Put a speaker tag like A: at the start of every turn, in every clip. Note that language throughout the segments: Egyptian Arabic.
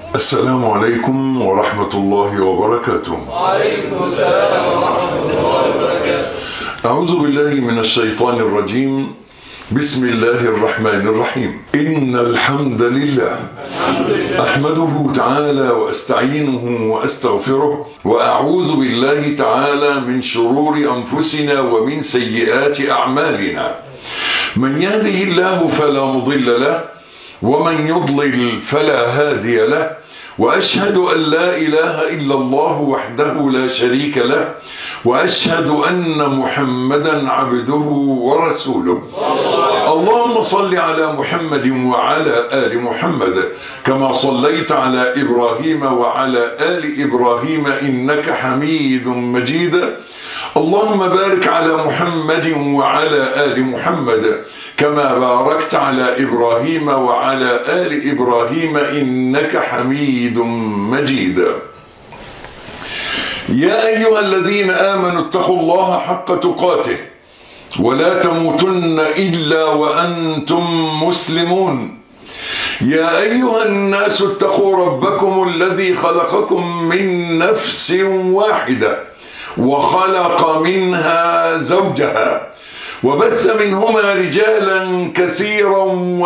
A: السلام عليكم ورحمة الله وبركاته
B: وعليكم السلام ورحمة الله وبركاته
A: أعوذ بالله من الشيطان الرجيم بسم الله الرحمن الرحيم إن الحمد لله
B: الحمد لله
A: أحمده تعالى وأستعينه وأستغفره وأعوذ بالله تعالى من شرور أنفسنا ومن سيئات أعمالنا من يهده الله فلا مضل له ومن يضلل فلا هادي له وأشهد أن لا إله إلا الله وحده لا شريك له وأشهد أن محمدا عبده ورسوله اللهم صل على محمد وعلى آل محمد كما صليت على إبراهيم وعلى آل إبراهيم إنك حميد مجيد اللهم بارك على محمد وعلى آل محمد كما باركت على إبراهيم وعلى آل إبراهيم إنك حميد مجيد يا أيها الذين آمنوا اتقوا الله حق تقاته ولا تموتن إلا وأنتم مسلمون يا أيها الناس اتقوا ربكم الذي خلقكم من نفس واحدة وخلق منها زوجها وبث منهما رجالا كثيرا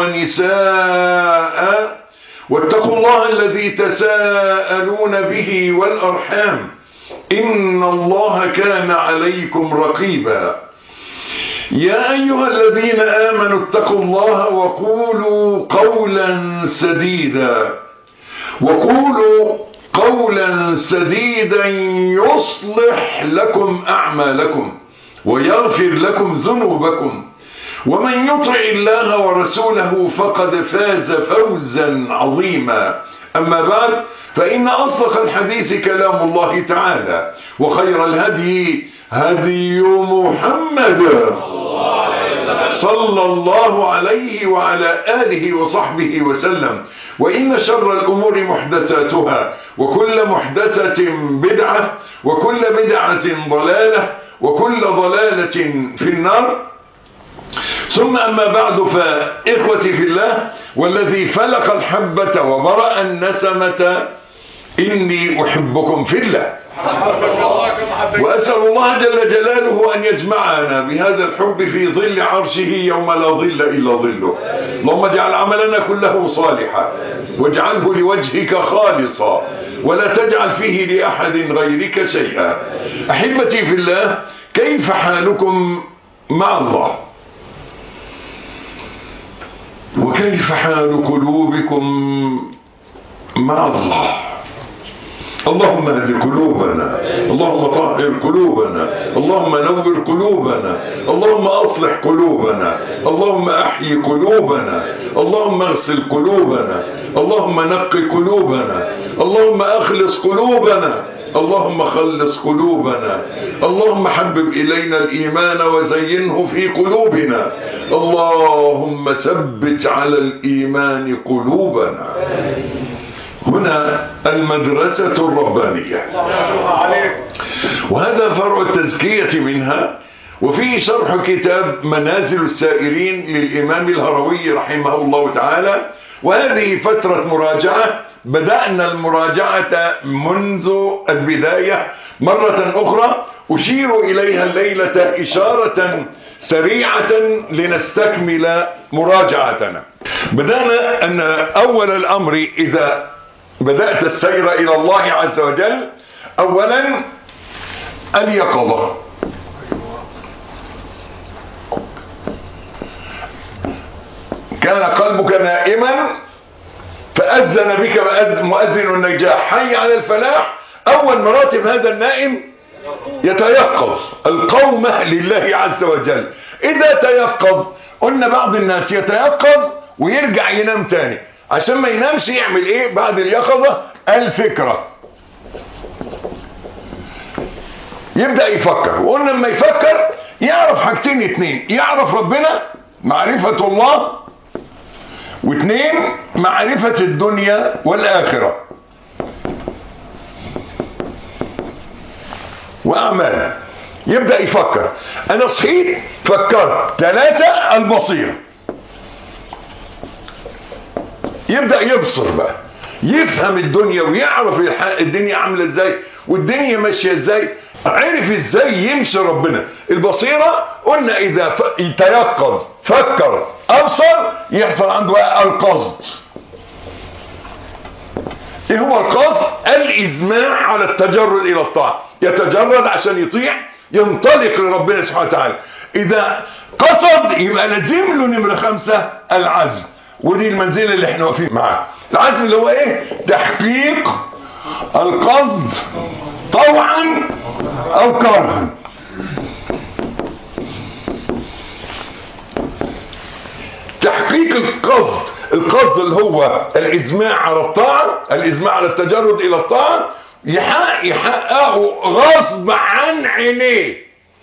A: ونساء واتقوا الله الذي تساءلون به والأرحام إن الله كان عليكم رقيبا يا أيها الذين آمنوا اتقوا الله وقولوا قولا سديدا وقولوا قولا سديدا يصلح لكم أعمالكم ويغفر لكم ذنوبكم ومن يطع الله ورسوله فقد فاز فوزا عظيما أما بعد فإن أصدق الحديث كلام الله تعالى وخير الهدي هدي محمد صلى الله عليه وعلى آله وصحبه وسلم وإن شر الأمور محدثاتها وكل محدثة بدعة وكل بدعة ضلالة وكل ضلالة في النار ثم أما بعد فإخوتي في الله والذي فلق الحبة وبرأ النسمة إني أحبكم في الله وأسأل الله جل جلاله أن يجمعنا بهذا الحب في ظل عرشه يوم لا ظل إلا ظله اللهم اجعل عملنا كله صالحا واجعله لوجهك خالصا ولا تجعل فيه لأحد غيرك شيئا أحبتي في الله كيف حالكم مع الله وكيف حال قلوبكم مع الله اللهم اهد قلوبنا اللهم طهر قلوبنا اللهم نور قلوبنا اللهم اصلح قلوبنا اللهم احيي قلوبنا اللهم اغسل قلوبنا اللهم نقي قلوبنا اللهم اخلص قلوبنا اللهم خلص قلوبنا اللهم حبب إلينا الإيمان وزينه في قلوبنا اللهم ثبت على الإيمان قلوبنا هنا المدرسة الربانية وهذا فرع التزكية منها وفيه شرح كتاب منازل السائرين للإمام الهروي رحمه الله تعالى وهذه فترة مراجعة بدأنا المراجعة منذ البداية مرة أخرى أشير إليها الليلة إشارة سريعة لنستكمل مراجعتنا بدأنا أن أول الأمر إذا بدأت السير إلى الله عز وجل أولا اليقظة كان قلبك نائما فأذن بك مؤذن النجاح حي على الفلاح أول مراتب هذا النائم يتيقظ القومة لله عز وجل إذا تيقظ قلنا بعض الناس يتيقظ ويرجع ينام تاني عشان ما ينامش يعمل ايه بعد اليقظة الفكرة يبدأ يفكر وقلنا لما يفكر يعرف حاجتين اتنين يعرف ربنا معرفة الله واثنين معرفة الدنيا والآخرة وأعمالها يبدأ يفكر أنا صحيت فكرت ثلاثة البصيرة يبدأ يبصر بقى يفهم الدنيا ويعرف الح- الدنيا عاملة ازاي والدنيا ماشية ازاي عرف ازاي يمشي ربنا البصيرة قلنا اذا ف... يتيقظ فكر ابصر يحصل عنده بقى القصد ايه هو القصد الازماع على التجرد الى الطاعة يتجرد عشان يطيع ينطلق لربنا سبحانه وتعالى اذا قصد يبقى لازم له نمرة خمسة العزم ودي المنزلة اللي احنا واقفين معاها العزم اللي هو ايه تحقيق القصد طوعا او كرها تحقيق القصد القصد اللي هو الازماع على الطاعة الازماع على التجرد الى الطاعة يحقق يحققه غصب عن عينيه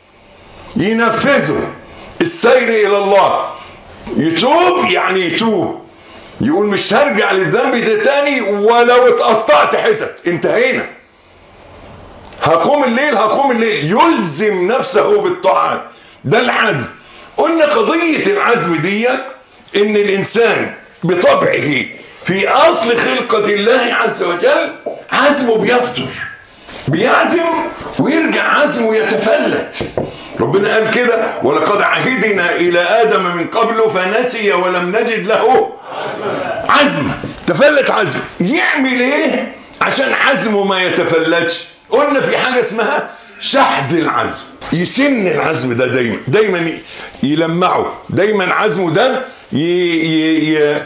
A: ينفذه السير الى الله يتوب يعني يتوب يقول مش هرجع للذنب ده تاني ولو اتقطعت حتت انتهينا هقوم الليل هقوم الليل يلزم نفسه بالطاعات ده العزم قلنا قضية العزم دي ان الانسان بطبعه في اصل خلقة الله عز وجل عزمه بيفتر بيعزم ويرجع عزمه يتفلت ربنا قال كده ولقد عهدنا الى ادم من قبل فنسي ولم نجد له عزم تفلت عزم يعمل ايه عشان عزمه ما يتفلتش قلنا في حاجة اسمها شحذ العزم يسن العزم ده دايما دايما يلمعه دايما عزمه ده ي... ي... ي...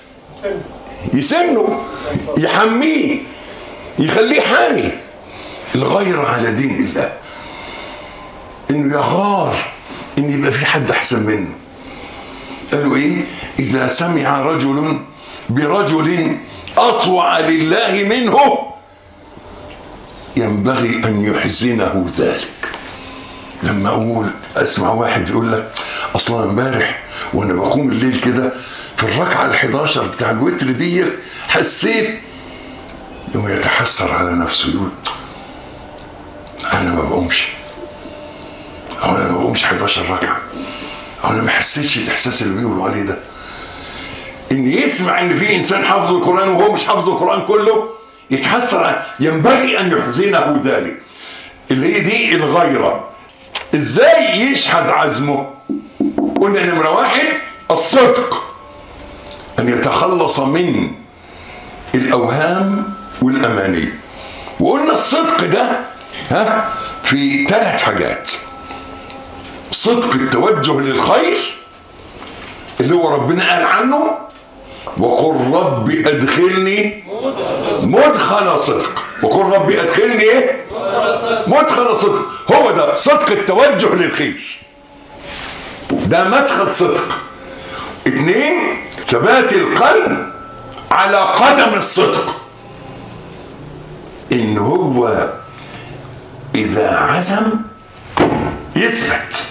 A: يسنه يحميه يخليه حامي الغير على دين الله انه يغار ان يبقى في حد احسن منه قالوا ايه اذا سمع رجل برجل اطوع لله منه ينبغي ان يحزنه ذلك لما اقول اسمع واحد يقول لك اصلا امبارح وانا بقوم الليل كده في الركعه ال11 بتاع الوتر دي حسيت يوم يتحسر على نفسه يقول انا ما بقومش او انا ما بقومش 11 ركعه او انا ما حسيتش الاحساس اللي بيقولوا عليه ده ان يسمع ان في انسان حافظ القران وهو مش حافظ القران كله يتحسر ينبغي ان يحزنه ذلك اللي هي دي الغيره ازاي يشحذ عزمه قلنا نمره واحد الصدق ان يتخلص من الاوهام والاماني وقلنا الصدق ده ها في ثلاث حاجات صدق التوجه للخير اللي هو ربنا قال عنه وقل رب ادخلني مدخل صدق وقل رب ادخلني ايه مدخل صدق هو ده صدق التوجه للخير ده مدخل صدق اتنين ثبات القلب على قدم الصدق ان هو اذا عزم يثبت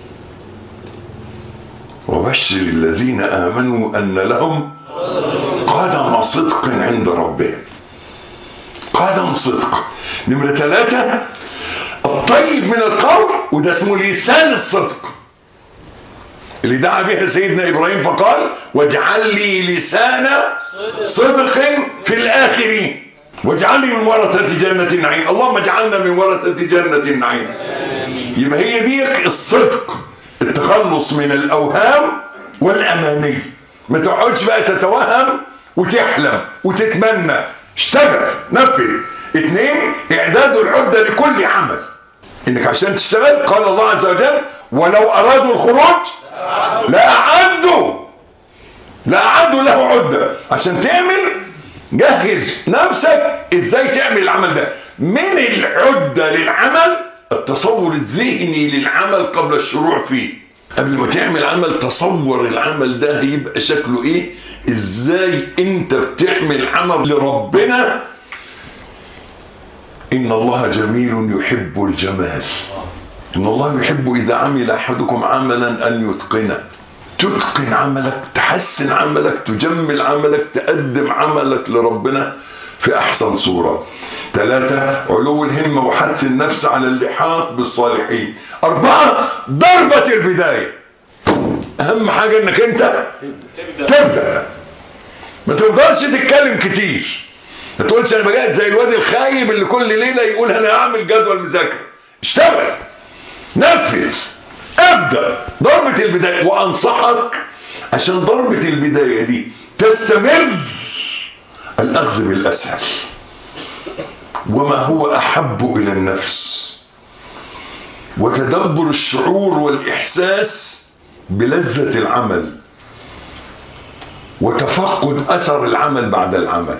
A: وبشر الذين امنوا ان لهم قدم صدق عند ربهم قدم صدق نمرة ثلاثة الطيب من القول وده اسمه لسان الصدق اللي دعا بها سيدنا إبراهيم فقال واجعل لي لسان صدق في الآخرين واجعل لي من ورثة جنة النعيم اللهم اجعلنا من ورثة جنة النعيم يبقى هي دي الصدق التخلص من الأوهام والأماني ما تقعدش بقى تتوهم وتحلم وتتمنى اشتغل نفذ اثنين اعداد العدة لكل عمل انك عشان تشتغل قال الله عز وجل ولو ارادوا الخروج لاعدوا لاعدوا له عدة عشان تعمل جهز نفسك ازاي تعمل العمل ده من العدة للعمل التصور الذهني للعمل قبل الشروع فيه قبل ما تعمل عمل تصور العمل ده هيبقى شكله ايه ازاي انت بتعمل عمل لربنا ان الله جميل يحب الجمال ان الله يحب اذا عمل احدكم عملا ان يتقنه تتقن عملك تحسن عملك تجمل عملك تقدم عملك لربنا في احسن صورة ثلاثة علو الهمة وحث النفس على اللحاق بالصالحين اربعة ضربة البداية اهم حاجة انك انت تبدأ ما تقدرش تتكلم كتير ما تقولش انا بجاهد زي الواد الخايب اللي كل ليله يقول انا هعمل جدول مذاكره اشتغل نفذ ابدا ضربه البدايه وانصحك عشان ضربه البدايه دي تستمر الاخذ بالاسهل وما هو احب الى النفس وتدبر الشعور والاحساس بلذه العمل وتفقد اثر العمل بعد العمل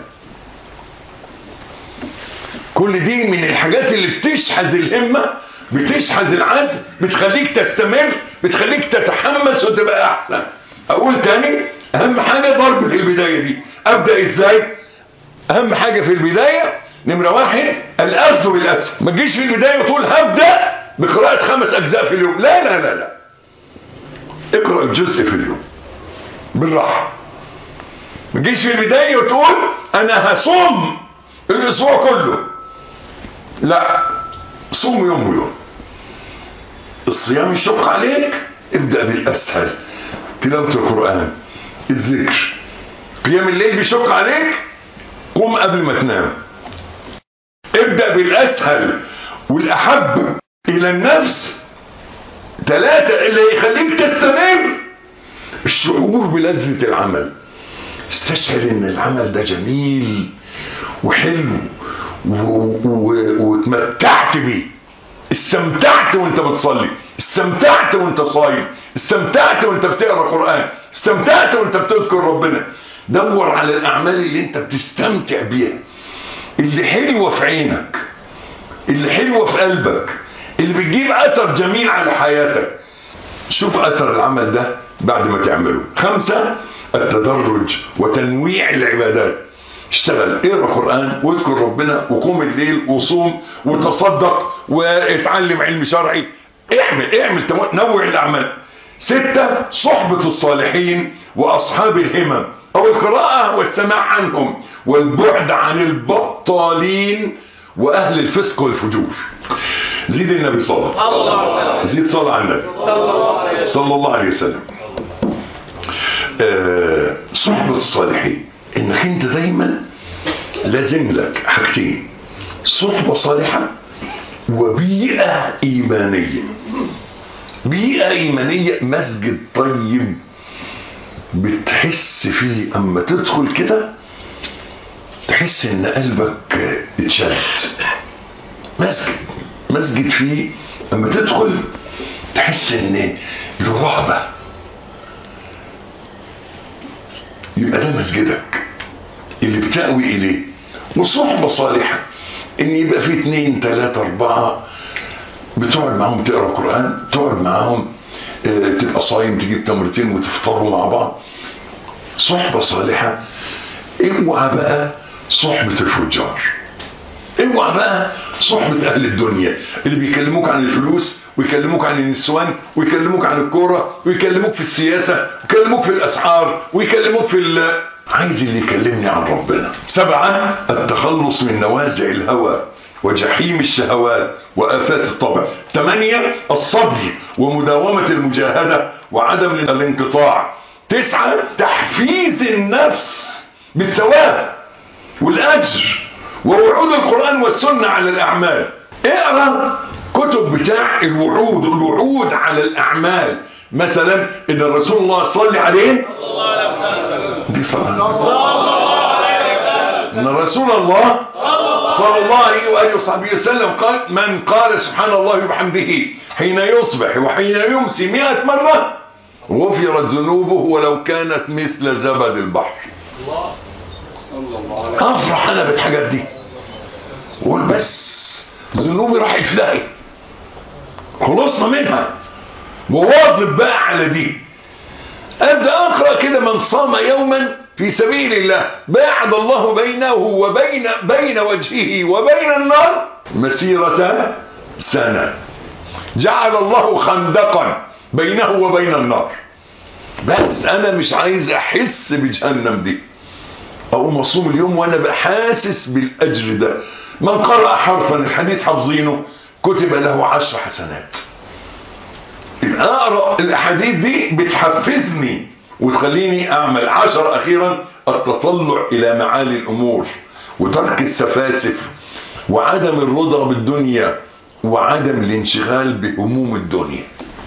A: كل دي من الحاجات اللي بتشحذ الهمة بتشحذ العزم بتخليك تستمر بتخليك تتحمس وتبقى احسن اقول تاني اهم حاجة ضربة البداية دي ابدأ ازاي اهم حاجة في البداية نمرة واحد الاخذ بالاسهل ما تجيش في البداية وتقول هبدأ بقراءة خمس اجزاء في اليوم لا لا لا لا اقرأ الجزء في اليوم بالراحة ما تجيش في البداية وتقول انا هصوم الاسبوع كله لا صوم يوم ويوم الصيام يشق عليك ابدأ بالاسهل تلاوة القرآن الذكر قيام الليل بيشق عليك قم قبل ما تنام ابدأ بالاسهل والاحب الى النفس ثلاثة اللي يخليك تستمر الشعور بلذة العمل استشعر ان العمل ده جميل وحلو واتمتعت بيه استمتعت وانت بتصلي استمتعت وانت صايم استمتعت وانت بتقرا قران استمتعت وانت بتذكر ربنا دور على الاعمال اللي انت بتستمتع بيها اللي حلوه في عينك اللي حلوه في قلبك اللي بتجيب اثر جميل على حياتك شوف اثر العمل ده بعد ما تعمله خمسة التدرج وتنويع العبادات اشتغل اقرا قران واذكر ربنا وقوم الليل وصوم وتصدق واتعلم علم شرعي اعمل اعمل نوع الاعمال ستة صحبة الصالحين واصحاب الهمم او القراءة والسماع عنهم والبعد عن البطالين واهل الفسق والفجور زيد النبي صلى الله عليه وسلم زيد صلى على النبي صلى الله عليه وسلم آه صحبة الصالحين انك انت دايما لازم لك حاجتين صحبة صالحة وبيئة ايمانية بيئة ايمانية مسجد طيب بتحس فيه اما تدخل كده تحس ان قلبك اتشد مسجد مسجد فيه اما تدخل تحس ان له رهبه يبقى ده مسجدك اللي بتأوي إليه وصحبة صالحة إن يبقى في اتنين تلاتة أربعة بتقعد معاهم تقرا قرآن تقعد معاهم اه تبقى صايم تجيب تمرتين وتفطروا مع بعض صحبة صالحة اوعى بقى صحبة الفجار اوعى بقى صحبة أهل الدنيا اللي بيكلموك عن الفلوس ويكلموك عن النسوان ويكلموك عن الكورة ويكلموك في السياسة ويكلموك في الأسعار ويكلموك في ال... عايز اللي يكلمني عن ربنا سبعة التخلص من نوازع الهوى وجحيم الشهوات وآفات الطبع ثمانية الصبر ومداومة المجاهدة وعدم الانقطاع تسعة تحفيز النفس بالثواب والأجر ووعود القرآن والسنة على الأعمال اقرأ كتب بتاع الوعود الوعود على الأعمال مثلا إن الرسول الله صلى عليه دي صلاة إن رسول الله صلى الله عليه وآله وصحبه وسلم قال من قال سبحان الله وبحمده حين يصبح وحين يمسي مئة مرة غفرت ذنوبه ولو كانت مثل زبد البحر افرح انا بالحاجات دي قول بس ذنوبي راحت في داهيه خلصنا منها وواظب بقى على دي ابدا اقرا كده من صام يوما في سبيل الله باعد الله بينه وبين بين وجهه وبين النار مسيرة سنة جعل الله خندقا بينه وبين النار بس انا مش عايز احس بجهنم دي اقوم اصوم اليوم وانا بحاسس بالاجر ده من قرأ حرفا الحديث حافظينه كتب له عشر حسنات يبقى اقرا الاحاديث دي بتحفزني وتخليني اعمل عشر اخيرا التطلع الى معالي الامور وترك السفاسف وعدم الرضا بالدنيا وعدم الانشغال بهموم الدنيا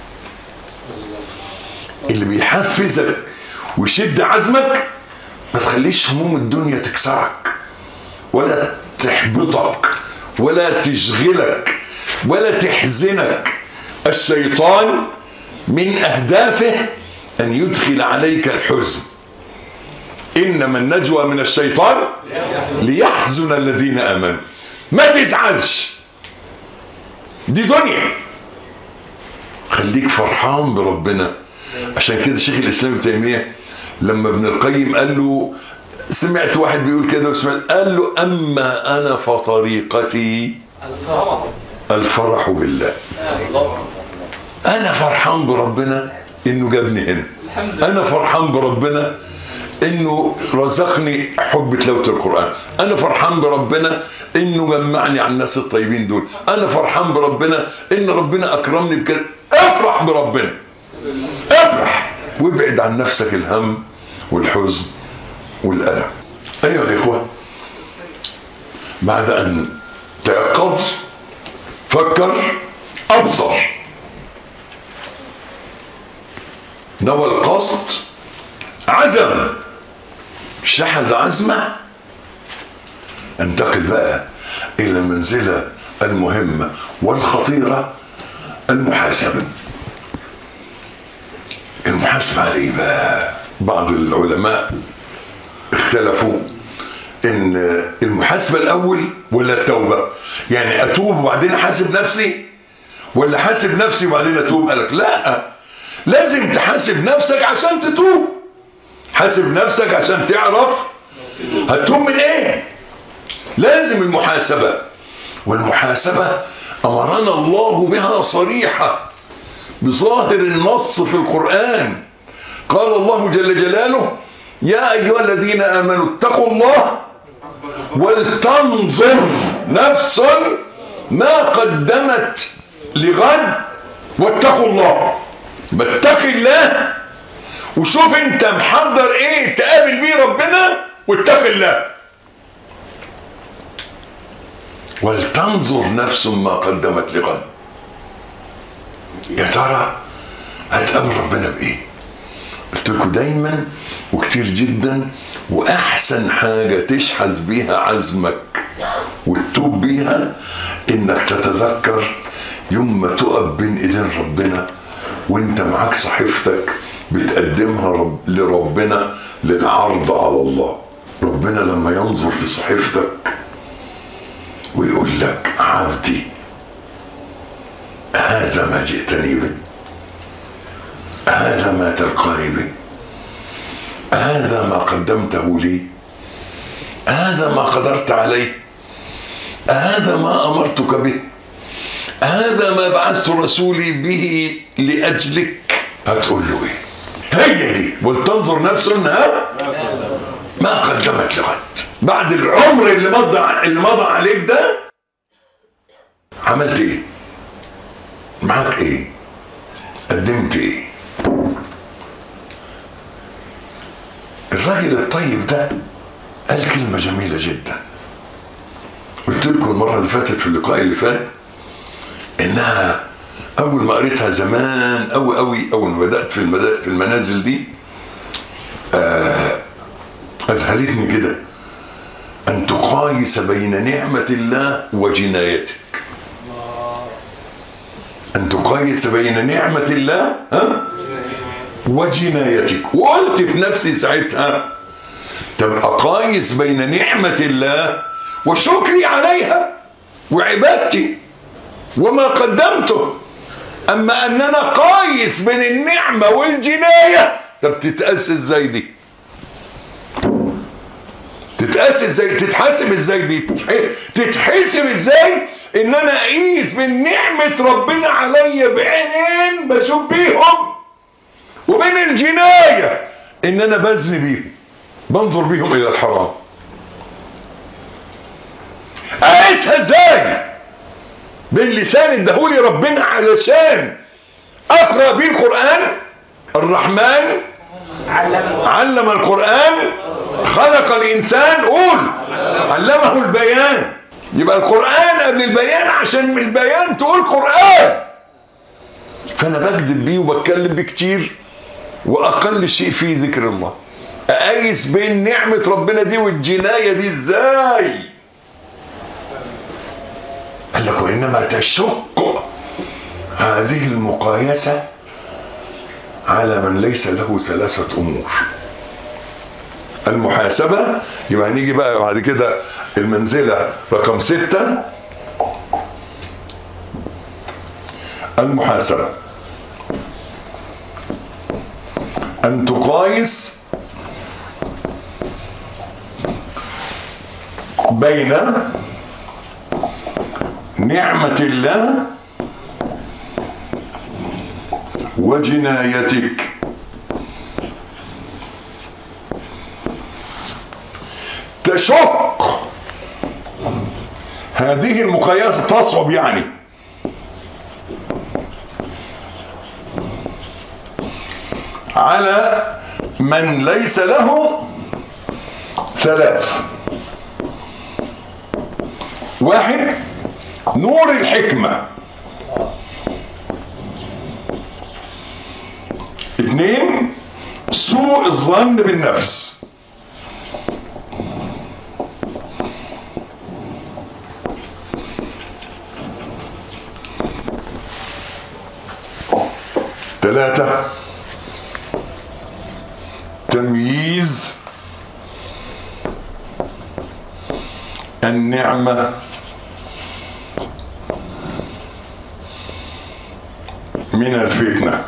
A: اللي بيحفزك ويشد عزمك ما تخليش هموم الدنيا تكسرك ولا تحبطك ولا تشغلك ولا تحزنك الشيطان من أهدافه أن يدخل عليك الحزن إنما النجوى من الشيطان ليحزن الذين آمنوا ما تزعلش دي دنيا خليك فرحان بربنا عشان كده شيخ الإسلام ابن تيمية لما ابن القيم قال له سمعت واحد بيقول كده وسمعت قال له أما أنا فطريقتي الفرح بالله أنا فرحان بربنا إنه جابني هنا أنا فرحان بربنا إنه رزقني حب تلاوة القرآن أنا فرحان بربنا إنه جمعني على الناس الطيبين دول أنا فرحان بربنا إن ربنا أكرمني بكده افرح بربنا افرح وابعد عن نفسك الهم والحزن والألم أيها الإخوة بعد أن تيقظ فكر أبصر نوى القصد عزم شحذ عزمه انتقل بقى إلى المنزلة المهمة والخطيرة المحاسبة المحاسبة على إيه بقى بعض العلماء اختلفوا ان المحاسبة الاول ولا التوبة يعني اتوب وبعدين احاسب نفسي ولا حاسب نفسي وبعدين اتوب قالك لا لازم تحاسب نفسك عشان تتوب حاسب نفسك عشان تعرف هتتوب من ايه لازم المحاسبة والمحاسبة امرنا الله بها صريحة بظاهر النص في القرآن قال الله جل جلاله يا أيها الذين آمنوا اتقوا الله ولتنظر نفس ما قدمت لغد واتقوا الله باتق الله وشوف انت محضر ايه تقابل بيه ربنا واتق الله ولتنظر نفس ما قدمت لغد يا ترى هتقابل ربنا بايه قلت لكم دايما وكتير جدا واحسن حاجة تشحذ بيها عزمك وتتوب بيها انك تتذكر يوم ما تقف بين ايدين ربنا وانت معاك صحيفتك بتقدمها رب لربنا للعرض على الله ربنا لما ينظر لصحيفتك ويقول لك عبدي هذا ما جئتني به هذا ما تلقاني به هذا ما قدمته لي هذا ما قدرت عليه هذا ما أمرتك به هذا ما بعثت رسولي به لأجلك هتقول له ايه هي دي ولتنظر نفس ها ما قدمت لغد بعد العمر اللي مضى اللي مضى عليك ده عملت ايه معاك ايه قدمت ايه الراجل الطيب ده قال كلمة جميلة جدا قلت لكم المرة اللي فاتت في اللقاء اللي فات انها اول ما قريتها زمان قوي قوي اول ما بدأت في, المدا... في المنازل دي آه اذهلتني كده ان تقايس بين نعمة الله وجنايتك ان تقايس بين نعمة الله ها وجنايتك وقلت في نفسي ساعتها طب اقايس بين نعمة الله وشكري عليها وعبادتي وما قدمته اما اننا قايس بين النعمة والجناية طب تتأسس ازاي دي تتأسس ازاي تتحاسب ازاي دي تتحسب ازاي ان انا اقيس بين نعمة ربنا عليا بعينين بشوف بيهم وبين الجناية ان انا بزن بيهم بنظر بيهم الى الحرام اقيسها ازاي بين لسان ادهولي ربنا علشان اقرا بيه القران الرحمن علم القران خلق الانسان قول علمه البيان يبقى القران قبل البيان عشان من البيان تقول قران فانا بكذب بيه وبتكلم بيه كتير واقل شيء فيه ذكر الله اقيس بين نعمه ربنا دي والجنايه دي ازاي قال لك وانما تشق هذه المقايسه على من ليس له ثلاثه امور المحاسبه يبقى نيجي بقى بعد كده المنزله رقم سته المحاسبه ان تقايس بين نعمة الله وجنايتك تشق هذه المقايسة تصعب يعني على من ليس له ثلاث واحد نور الحكمة اثنين سوء الظن بالنفس ثلاثة تمييز النعمة من الفتنة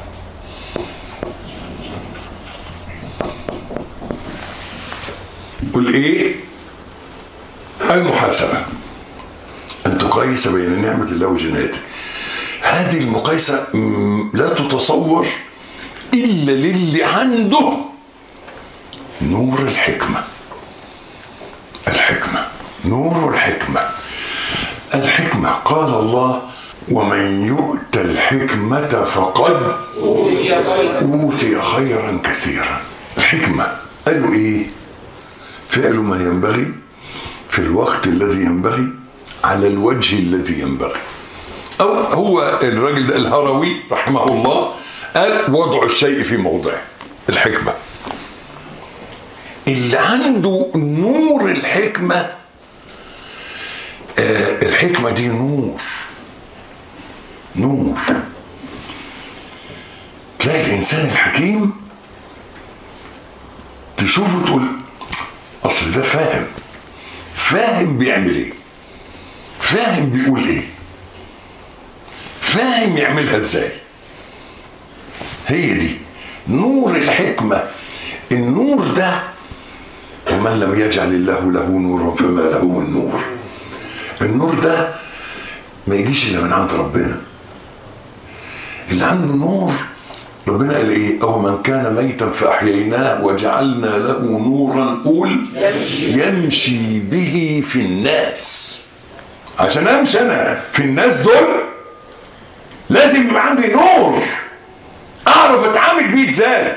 A: قل ايه المحاسبة ان تقيس بين نعمة الله وجنايته هذه المقايسة لا تتصور الا للي عنده نور الحكمة الحكمة نور الحكمة الحكمة قال الله ومن يؤت الحكمة فقد أوتي خيرا كثيرا الحكمة قالوا إيه فعل ما ينبغي في الوقت الذي ينبغي على الوجه الذي ينبغي أو هو الراجل ده الهروي رحمه الله قال وضع الشيء في موضعه الحكمة اللي عنده نور الحكمة آه الحكمة دي نور نور تلاقي الإنسان الحكيم تشوفه تقول أصل ده فاهم فاهم بيعمل إيه فاهم بيقول إيه فاهم يعملها إزاي هي دي نور الحكمة النور ده ومن لم يجعل الله له نورا فما له من نور النور ده ما يجيش الا من عند ربنا اللي عنده نور ربنا قال ايه او من كان ميتا فاحييناه وجعلنا له نورا قول يمشي به في الناس عشان امشي انا في الناس دول لازم يبقى عندي نور اعرف اتعامل بيه ازاي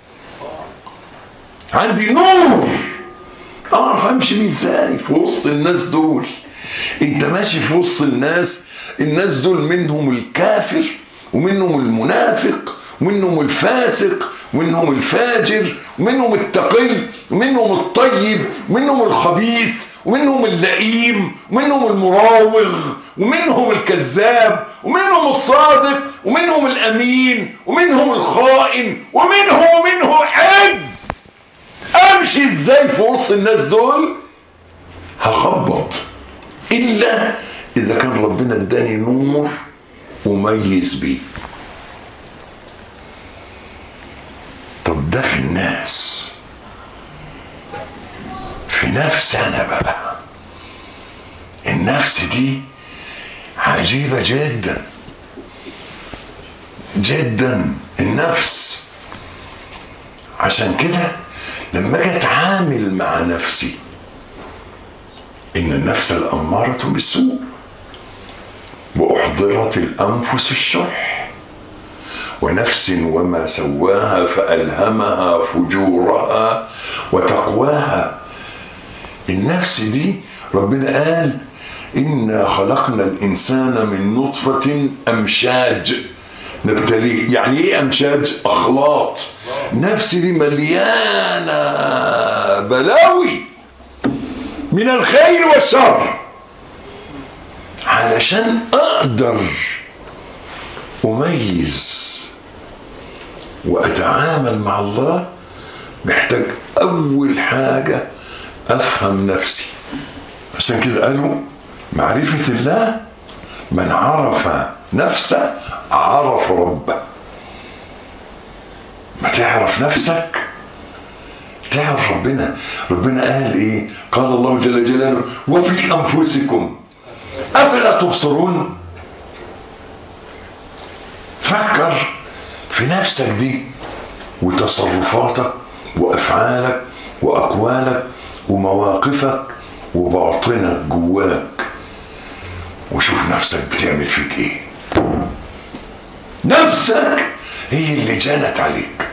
A: عندي نور اعرف امشي بيه ازاي في وسط الناس دول انت ماشي في وسط الناس الناس دول منهم الكافر ومنهم المنافق ومنهم الفاسق ومنهم الفاجر ومنهم التقي ومنهم الطيب ومنهم الخبيث ومنهم اللئيم ومنهم المراوغ ومنهم الكذاب ومنهم الصادق ومنهم الامين ومنهم الخائن ومنهم ومنه عد امشي ازاي في وسط الناس دول هخبط الا اذا كان ربنا اداني نور اميز بيه طب ده في الناس في نفس انا بقى النفس دي عجيبة جدا جدا النفس عشان كده لما اجي اتعامل مع نفسي ان النفس الامارة بالسوء واحضرت الانفس الشح ونفس وما سواها فألهمها فجورها وتقواها النفس دي ربنا قال إنا خلقنا الإنسان من نطفة أمشاج نبتليه يعني ايه امشاج اخلاط نفس دي مليانه بلاوي من الخير والشر علشان اقدر اميز واتعامل مع الله محتاج اول حاجه افهم نفسي عشان كده قالوا معرفه الله من عرف نفسه عرف ربه ما تعرف نفسك تعرف ربنا ربنا قال ايه قال الله جل جلاله وفي انفسكم افلا تبصرون فكر في نفسك دي وتصرفاتك وافعالك واقوالك ومواقفك وباطنك جواك وشوف نفسك بتعمل فيك ايه نفسك هي اللي جنت عليك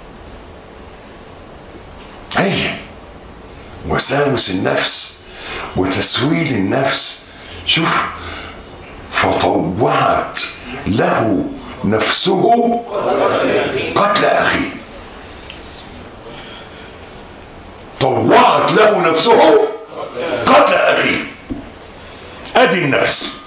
A: هي وساوس النفس وتسويل النفس شوف فطوعت له نفسه قتل اخيه طوعت له نفسه قتل اخيه ادي النفس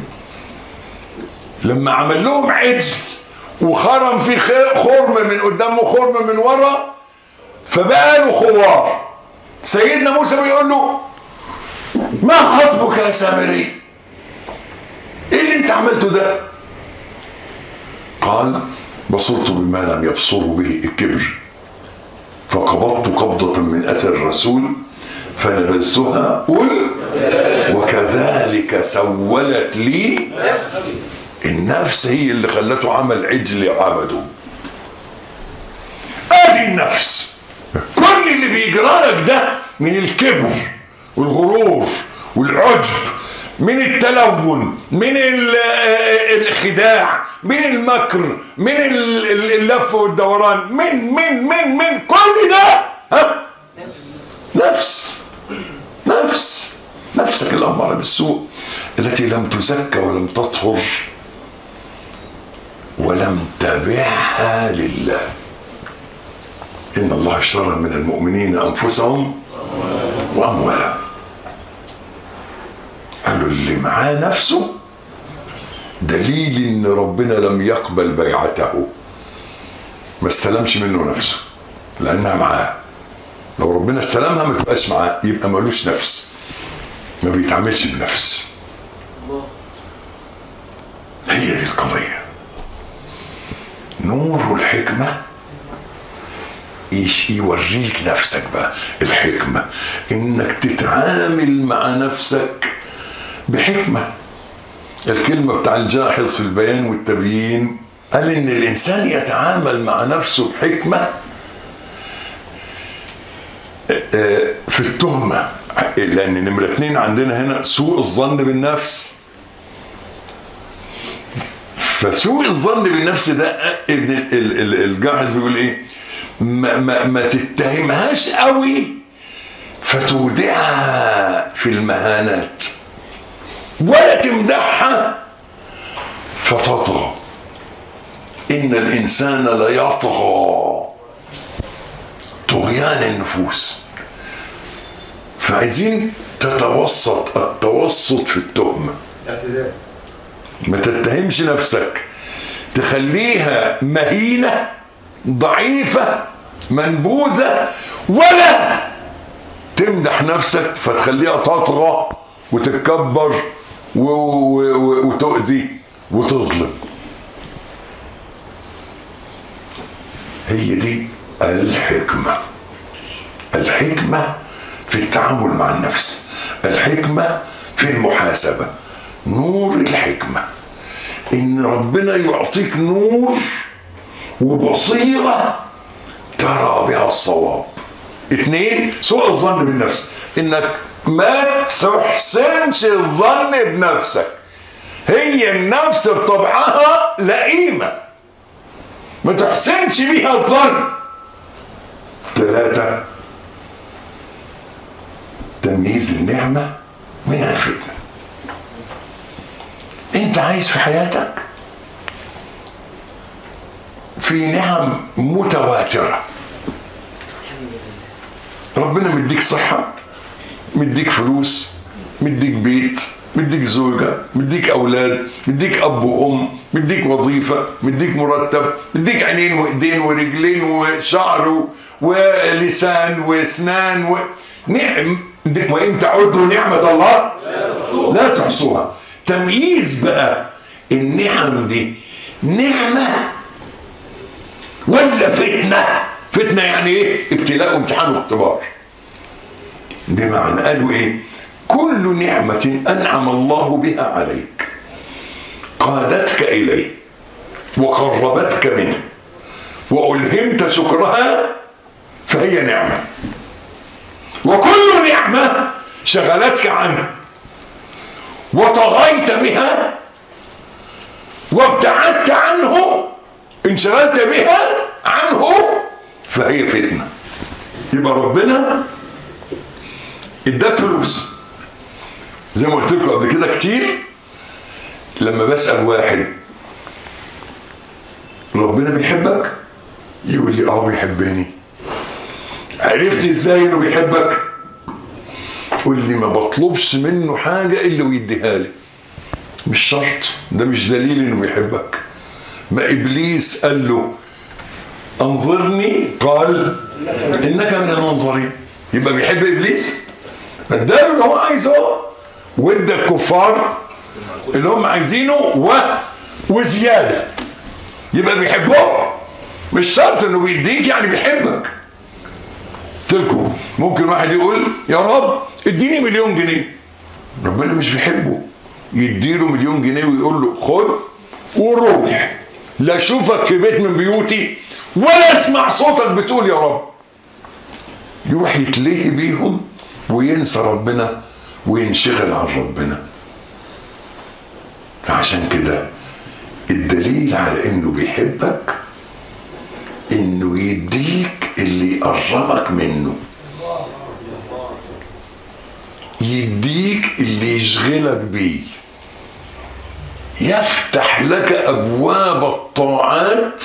A: لما عمل لهم عجل وخرم في خرم من قدامه خرم من ورا فبقى له خوار سيدنا موسى بيقول له ما خطبك يا سامري ايه اللي انت عملته ده قال بصرت بما لم يبصروا به الكبر فقبضت قبضة من أثر الرسول فنبذتها قل وكذلك سولت لي النفس هي اللي خلته عمل عجل عبده ادي النفس كل اللي بيجرالك ده من الكبر والغرور والعجب من التلون من الخداع من المكر من اللف والدوران من من من من كل ده ها نفس نفس نفسك الأمارة بالسوء التي لم تزكى ولم تطهر ولم تبعها لله إن الله اشترى من المؤمنين أنفسهم وأموالهم قالوا اللي معاه نفسه دليل ان ربنا لم يقبل بيعته ما استلمش منه نفسه لانها معاه لو ربنا استلمها ما تبقاش معاه يبقى ملوش نفس ما بيتعاملش بنفس هي دي القضية نور الحكمة ايش يوريك نفسك بقى الحكمة انك تتعامل مع نفسك بحكمة الكلمة بتاع الجاحظ في البيان والتبيين قال ان الانسان يتعامل مع نفسه بحكمة في التهمة لان نمرة اتنين عندنا هنا سوء الظن بالنفس فسوء الظن بالنفس ده ابن الجاحظ بيقول ايه ما, ما, ما تتهمهاش قوي فتودعها في المهانات ولا تمدحها فتطغى إن الإنسان ليطغى طغيان النفوس فعايزين تتوسط التوسط في التهمة ما تتهمش نفسك تخليها مهينة ضعيفة منبوذة ولا تمدح نفسك فتخليها تطغى وتتكبر وتؤذي وتظلم هي دي الحكمة الحكمة في التعامل مع النفس الحكمة في المحاسبة نور الحكمة ان ربنا يعطيك نور وبصيرة ترى بها الصواب اثنين سوء الظن بالنفس انك ما تحسنش الظن بنفسك هي النفس بطبعها لئيمة ما تحسنش بيها الظن ثلاثة تمييز النعمة من الفتنة انت عايز في حياتك في نعم متواترة ربنا مديك صحة مديك فلوس مديك بيت مديك زوجة مديك أولاد مديك أب وأم مديك وظيفة مديك مرتب مديك عينين وإيدين ورجلين وشعر ولسان وأسنان و... نعم وإن تعدوا نعمة الله لا تحصوها تمييز بقى النعم دي نعمة ولا فتنة فتنة يعني ايه ابتلاء وامتحان واختبار بمعنى قالوا ايه كل نعمة أنعم الله بها عليك قادتك إليه وقربتك منه وألهمت شكرها فهي نعمة وكل نعمة شغلتك عنه وطغيت بها وابتعدت عنه انشغلت بها عنه فهي فتنة يبقى ربنا اداك فلوس زي ما قلت لكم قبل كده كتير لما بسأل واحد ربنا بيحبك يقول لي اه بيحبني عرفت ازاي انه بيحبك قول لي ما بطلبش منه حاجة الا ويديها لي مش شرط ده مش دليل انه بيحبك ما ابليس قال له انظرني قال انك من المنظرين يبقى بيحب ابليس اداله اللي هو عايزه وادى الكفار اللي هم عايزينه و... وزياده يبقى بيحبهم مش شرط انه بيديك يعني بيحبك تلكم ممكن واحد يقول يا رب اديني مليون جنيه ربنا مش بيحبه يديله مليون جنيه ويقول له خد وروح لا اشوفك في بيت من بيوتي ولا اسمع صوتك بتقول يا رب يروح يتلهي بيهم وينسى ربنا وينشغل عن ربنا فعشان كده الدليل على انه بيحبك انه يديك اللي يقربك منه يديك اللي يشغلك بيه يفتح لك ابواب الطاعات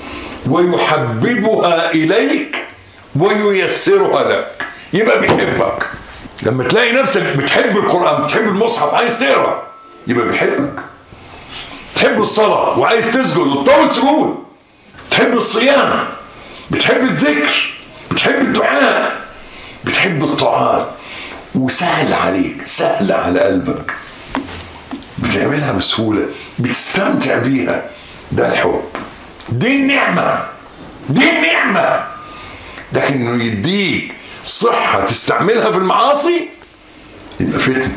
A: ويحببها اليك وييسرها لك يبقى بيحبك لما تلاقي نفسك بتحب القرآن بتحب المصحف عايز تقرا يبقى بيحبك تحب الصلاة وعايز تسجد وتطول سجود تحب الصيام بتحب الذكر بتحب الدعاء بتحب الطاعات وسهل عليك سهل على قلبك بتعملها بسهولة بتستمتع بيها ده الحب دي النعمة دي النعمة لكن انه يديك صحة تستعملها في المعاصي يبقى فتنة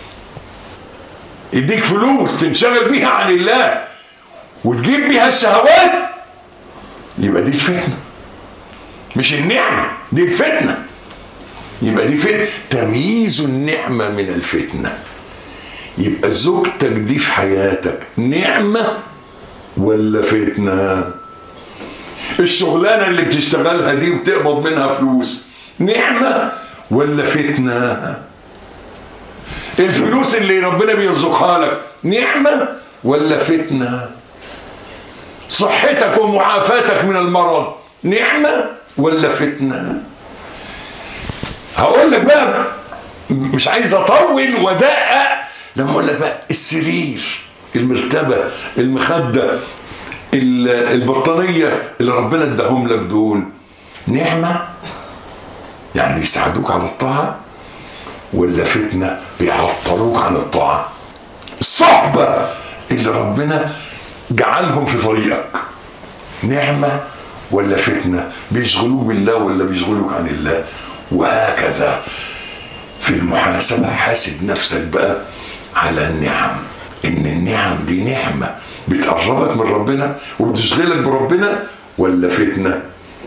A: يديك فلوس تنشغل بيها عن الله وتجيب بيها الشهوات يبقى دي الفتنة مش النعمة دي الفتنة يبقى دي فتنة تمييز النعمة من الفتنة يبقى زوجتك دي في حياتك نعمة ولا فتنة الشغلانة اللي بتشتغلها دي وتقبض منها فلوس نعمة ولا فتنة الفلوس اللي ربنا بيرزقها لك نعمة ولا فتنة صحتك ومعافاتك من المرض نعمة ولا فتنة هقول لك بقى مش عايز اطول ودقق لما اقول لك بقى السرير المرتبة المخدة البطانية اللي ربنا اداهم لك دول نعمة يعني بيساعدوك على الطاعة ولا فتنة بيعطلوك عن الطاعة الصحبة اللي ربنا جعلهم في طريقك نعمة ولا فتنة بيشغلوك بالله ولا بيشغلوك عن الله وهكذا في المحاسبة حاسب نفسك بقى على النعم ان النعم دي نعمة بتقربك من ربنا وبتشغلك بربنا ولا فتنة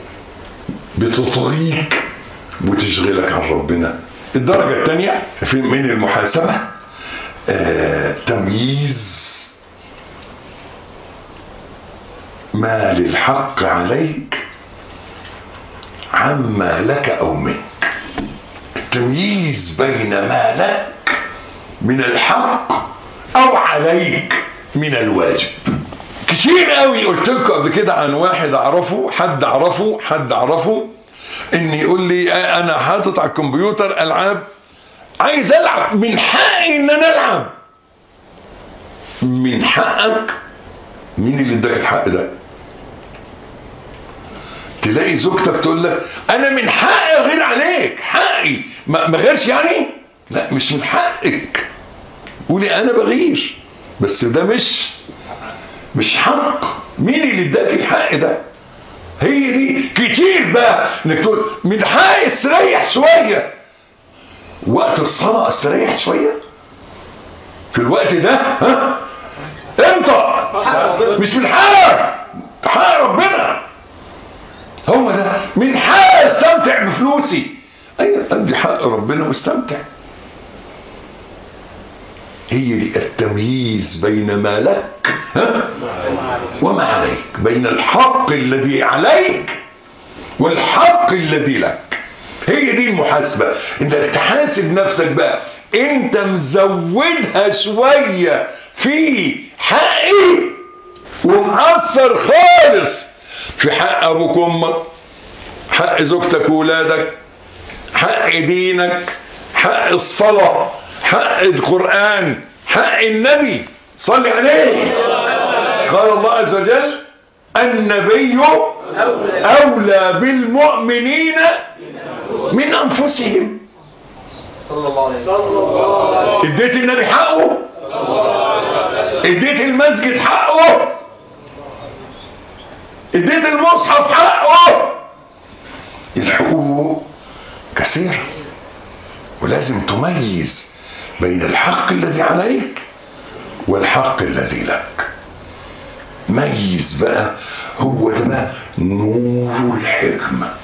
A: بتطغيك وتشغلك عن ربنا الدرجة الثانية في من المحاسبة آه تمييز ما للحق عليك عما لك أو منك التمييز بين ما لك من الحق أو عليك من الواجب كتير قوي قلت لكم قبل كده عن واحد اعرفه حد اعرفه حد اعرفه ان يقول لي انا حاطط على الكمبيوتر العاب عايز العب من حقي ان انا العب من حقك مين اللي اداك الحق ده تلاقي زوجتك تقول لك انا من حقي اغير عليك حقي ما ما غيرش يعني لا مش من حقك قولي انا بغير بس ده مش مش حق مين اللي اداك الحق ده هي دي كتير بقى انك تقول من حقي استريح شويه وقت الصلاه استريح شويه في الوقت ده ها انت مش من حقك حق ربنا هو ده من حق استمتع بفلوسي ايوه ادي حق ربنا واستمتع هي دي التمييز بين ما لك ها؟ وما عليك بين الحق الذي عليك والحق الذي لك هي دي المحاسبة انك تحاسب نفسك بقى انت مزودها شوية في حقي ومأثر خالص في حق ابوك وامك حق زوجتك وولادك حق دينك حق الصلاة حق القرآن حق النبي صلي عليه قال الله عز وجل النبي أولى بالمؤمنين من أنفسهم
B: صلى الله عليه وسلم
A: اديت النبي حقه اديت المسجد حقه اديت المصحف حقه الحقوق كثيرة ولازم تميز بين الحق الذي عليك والحق الذي لك ميز بقى هو ده بقى نور الحكمة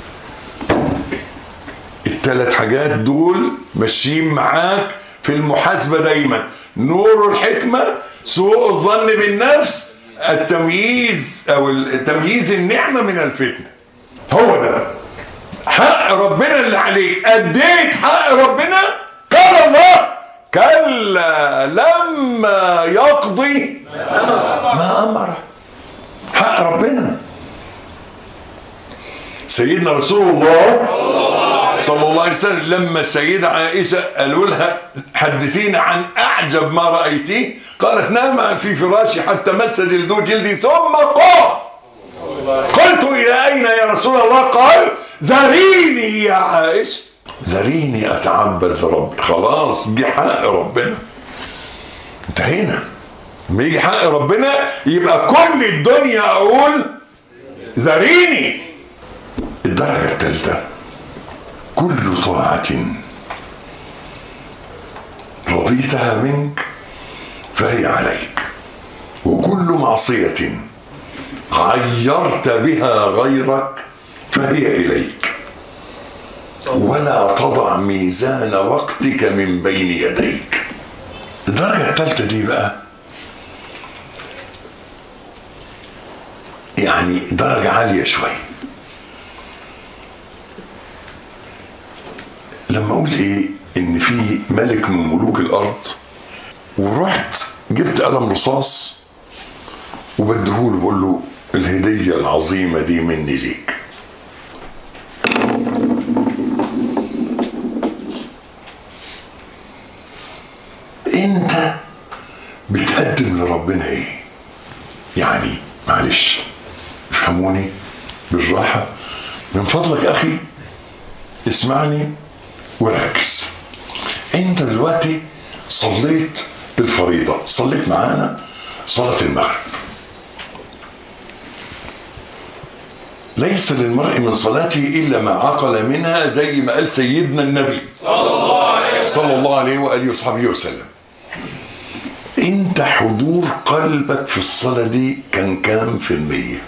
A: الثلاث حاجات دول ماشيين معاك في المحاسبة دايما نور الحكمة سوء الظن بالنفس التمييز او تمييز النعمة من الفتنة هو ده حق ربنا اللي عليك اديت حق ربنا قال الله كلا لما يقضي ما امره حق ربنا سيدنا رسول الله صلى الله عليه وسلم لما السيدة عائشة قالوا لها حدثينا عن أعجب ما رأيتيه قالت نام في فراشي حتى مس جلدو جلدي ثم قام قلت إلى أين يا رسول الله قال ذريني يا عائشة ذريني أتعبد لربي خلاص جه حق ربنا انتهينا لما يجي حق ربنا يبقى كل الدنيا أقول ذريني الدرجة الثالثة كل طاعة رضيتها منك فهي عليك وكل معصية عيرت بها غيرك فهي إليك ولا تضع ميزان وقتك من بين يديك الدرجة الثالثة دي بقى يعني درجة عالية شوية لما اقول ايه ان في ملك من ملوك الارض ورحت جبت قلم رصاص وبديهوله بقول له الهدية العظيمة دي مني ليك انت بتقدم لربنا ايه يعني معلش افهموني بالراحة من فضلك اخي اسمعني وركز انت دلوقتي صليت الفريضة صليت معانا صلاة المغرب ليس للمرء من صلاته إلا ما عقل منها زي ما قال سيدنا النبي صلى الله عليه وآله وصحبه وسلم انت حضور قلبك في الصلاة دي كان كام في المية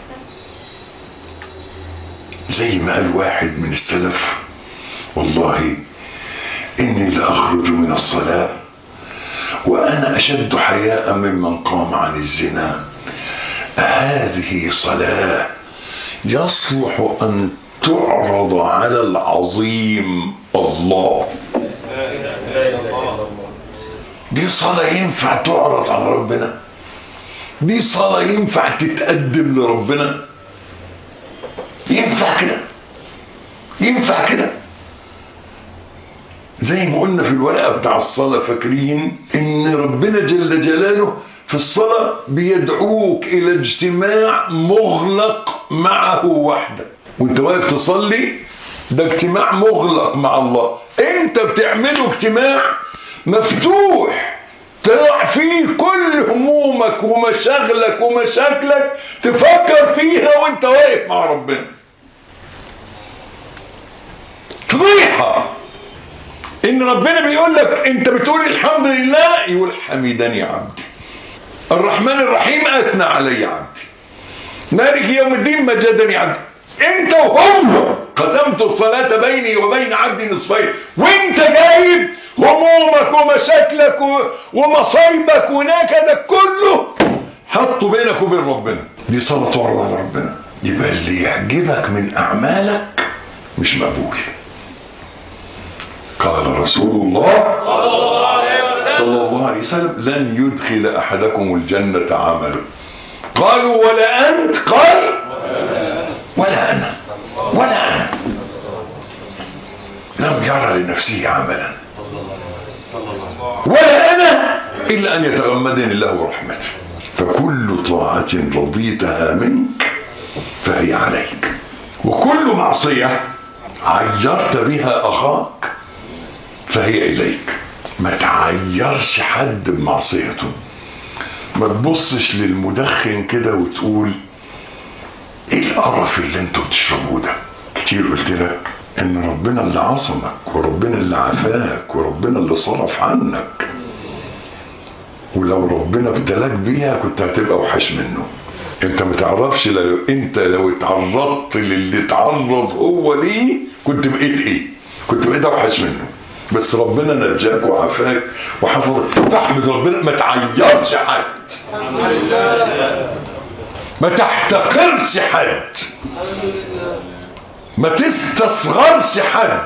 A: زي ما قال واحد من السلف والله إني لأخرج من الصلاة وأنا أشد حياء ممن قام عن الزنا هذه صلاة يصلح أن تعرض على العظيم الله دي صلاة ينفع تعرض على ربنا دي صلاة ينفع تتقدم لربنا ينفع كده ينفع كده زي ما قلنا في الورقة بتاع الصلاة فاكرين ان ربنا جل جلاله في الصلاة بيدعوك الى اجتماع مغلق معه وحده وانت واقف تصلي ده اجتماع مغلق مع الله انت بتعمله اجتماع مفتوح تضع فيه كل همومك ومشاغلك ومشاكلك تفكر فيها وانت واقف مع ربنا فضيحة ان ربنا بيقول لك انت بتقول الحمد لله يقول حمدني عبدي الرحمن الرحيم اثنى علي عبدي مالك يوم الدين مجدني عبدي انت وهم قسمت الصلاة بيني وبين عبدي نصفين وانت جايب همومك ومشاكلك ومصايبك ونكدك كله حطه بينك وبين ربنا دي صلاة تعرض على ربنا يبقى اللي يعجبك من اعمالك مش مقبول قال رسول الله صلى الله عليه وسلم لن يدخل احدكم الجنة عمله قالوا ولا انت قال ولا انا ولا انا لم يرى لنفسه عملا ولا انا الا ان يتغمدني الله برحمته فكل طاعة رضيتها منك فهي عليك وكل معصية عيرت بها اخاك فهي اليك ما تعيرش حد بمعصيته ما تبصش للمدخن كده وتقول ايه القرف اللي انتوا بتشربوه ده كتير قلت لك ان ربنا اللي عصمك وربنا اللي عافاك وربنا اللي صرف عنك ولو ربنا ابتلاك بيها كنت هتبقى وحش منه انت ما تعرفش لو انت لو اتعرضت للي اتعرض هو ليه كنت بقيت ايه كنت بقيت اوحش منه بس ربنا نجاك وعافاك وحفظ فاحمد ربنا ما تعيرش حد ما تحتقرش حد ما تستصغرش حد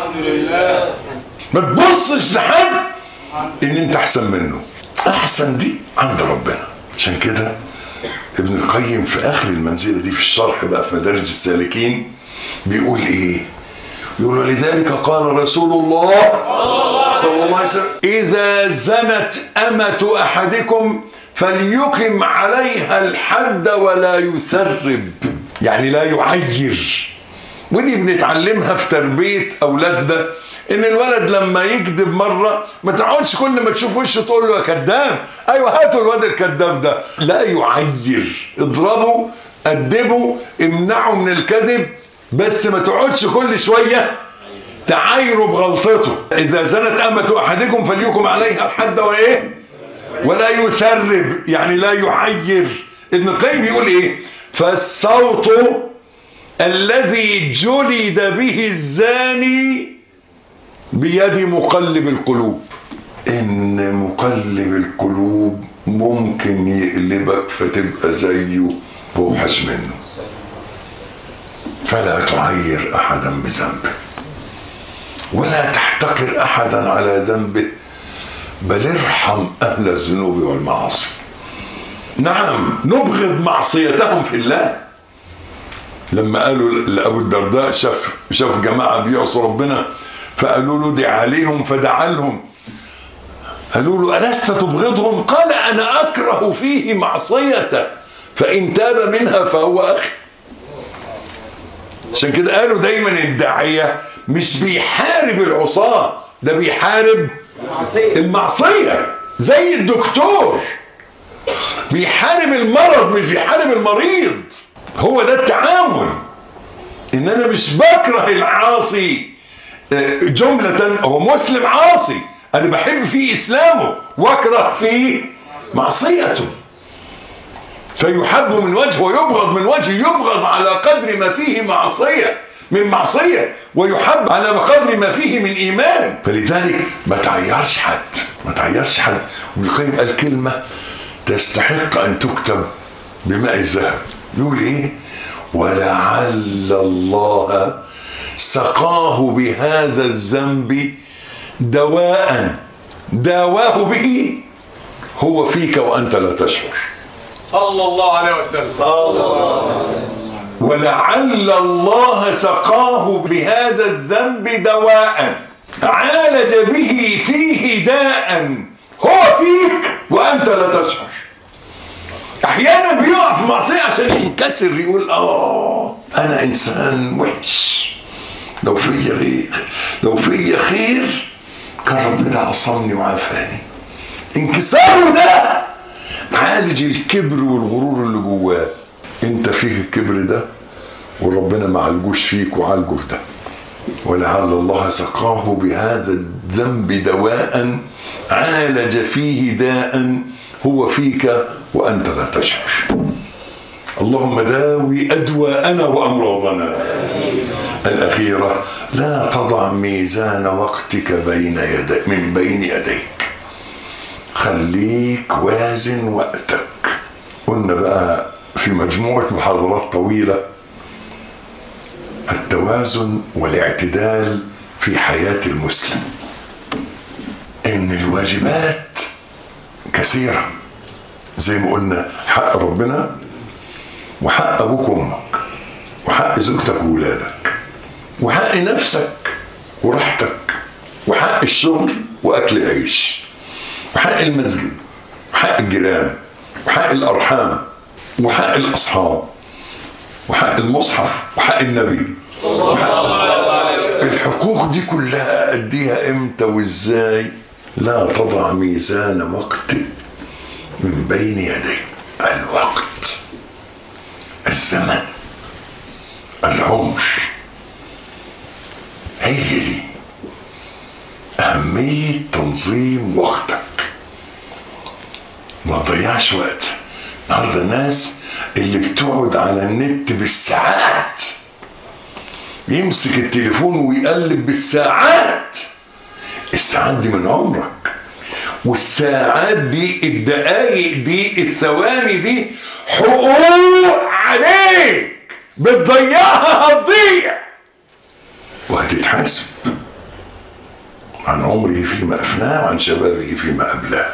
A: ما تبصش لحد ان انت احسن منه احسن دي عند ربنا عشان كده ابن القيم في اخر المنزله دي في الشرح بقى في مدارج السالكين بيقول ايه يقول ولذلك قال رسول الله صلى الله عليه وسلم إذا زنت أمة أحدكم فليقم عليها الحد ولا يثرب يعني لا يعير ودي بنتعلمها في تربية أولادنا إن الولد لما يكذب مرة ما تقعدش كل ما تشوف وشه تقول له يا كذاب أيوه هاتوا الواد الكذاب ده لا يعير اضربه أدبه امنعه من الكذب بس ما تقعدش كل شوية تعايره بغلطته إذا زنت أمة أحدكم فليكم عليها الحد وإيه ولا يسرب يعني لا يعير ابن القيم يقول إيه فالصوت الذي جلد به الزاني بيد مقلب القلوب إن مقلب القلوب ممكن يقلبك فتبقى زيه ووحش منه فلا تعير احدا بذنبه ولا تحتقر احدا على ذنبه بل ارحم اهل الذنوب والمعاصي نعم نبغض معصيتهم في الله لما قالوا لابو الدرداء شاف شاف جماعه بيعصوا ربنا فقالوا له دع عليهم فدعا لهم قالوا له ألست تبغضهم قال أنا أكره فيه معصيته فإن تاب منها فهو أخي عشان كده قالوا دايما الداعية مش بيحارب العصاة ده بيحارب المعصية زي الدكتور بيحارب المرض مش بيحارب المريض هو ده التعامل ان انا مش بكره العاصي جملة هو مسلم عاصي انا بحب فيه اسلامه واكره فيه معصيته فيحب من وجه ويبغض من وجه يبغض على قدر ما فيه معصية من معصية ويحب على قدر ما فيه من إيمان فلذلك ما تعيرش حد ما تعيرش حد والقيم قال كلمة تستحق أن تكتب بماء الذهب يقول ايه ولعل الله سقاه بهذا الذنب دواء داواه به هو فيك وانت لا تشعر
B: صلى الله عليه وسلم صلى الله عليه وسلم
A: ولعل الله سقاه بهذا الذنب دواء عالج به فيه داء هو فيك وانت لا تشعر احيانا بيقع في معصيه عشان ينكسر يقول اه انا انسان وحش لو فيا خير لو فيا خير كان ربنا عصمني وعافاني انكساره ده عالج الكبر والغرور اللي جواه انت فيك الكبر ده وربنا ما عالجوش فيك وعالجه في ده ولعل الله سقاه بهذا الذنب دواء عالج فيه داء هو فيك وانت لا تشعر اللهم داوي ادواءنا وامراضنا الاخيره لا تضع ميزان وقتك بين يديك من بين يديك خليك وازن وقتك قلنا بقى في مجموعه محاضرات طويله التوازن والاعتدال في حياه المسلم ان الواجبات كثيره زي ما قلنا حق ربنا وحق ابوك وامك وحق زوجتك وولادك وحق نفسك وراحتك وحق الشغل واكل العيش وحق المسجد وحق الجيران وحق الارحام وحق الاصحاب وحق المصحف وحق النبي الحقوق دي كلها اديها امتى وازاي لا تضع ميزان وقت من بين يديك الوقت الزمن العمر هي دي أهمية تنظيم وقتك ما تضيعش وقت النهارده الناس اللي بتقعد على النت بالساعات يمسك التليفون ويقلب بالساعات الساعات دي من عمرك والساعات دي الدقايق دي الثواني دي حقوق عليك بتضيعها هتضيع وهتتحاسب عن عمره فيما أفناه وعن شبابه فيما أبلاه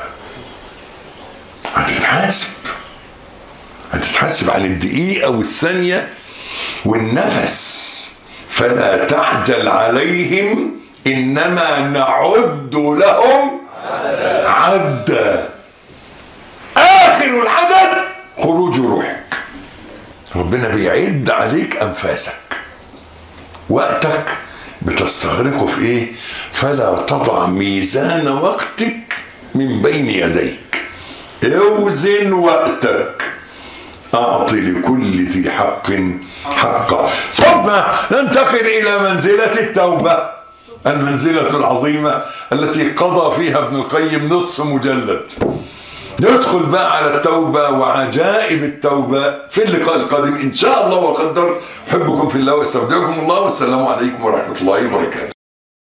A: هتتحاسب هتتحاسب عن الدقيقة والثانية والنفس فلا تعجل عليهم إنما نعد لهم عدا آخر العدد خروج روحك ربنا بيعد عليك أنفاسك وقتك بتستغرقه في ايه فلا تضع ميزان وقتك من بين يديك اوزن وقتك اعطي لكل ذي حق حقه ثم ننتقل الى منزلة التوبة المنزلة العظيمة التي قضى فيها ابن القيم نصف مجلد ندخل بقى على التوبة وعجائب التوبة في اللقاء القادم إن شاء الله وقدر حبكم في الله واستودعكم الله والسلام عليكم ورحمة الله وبركاته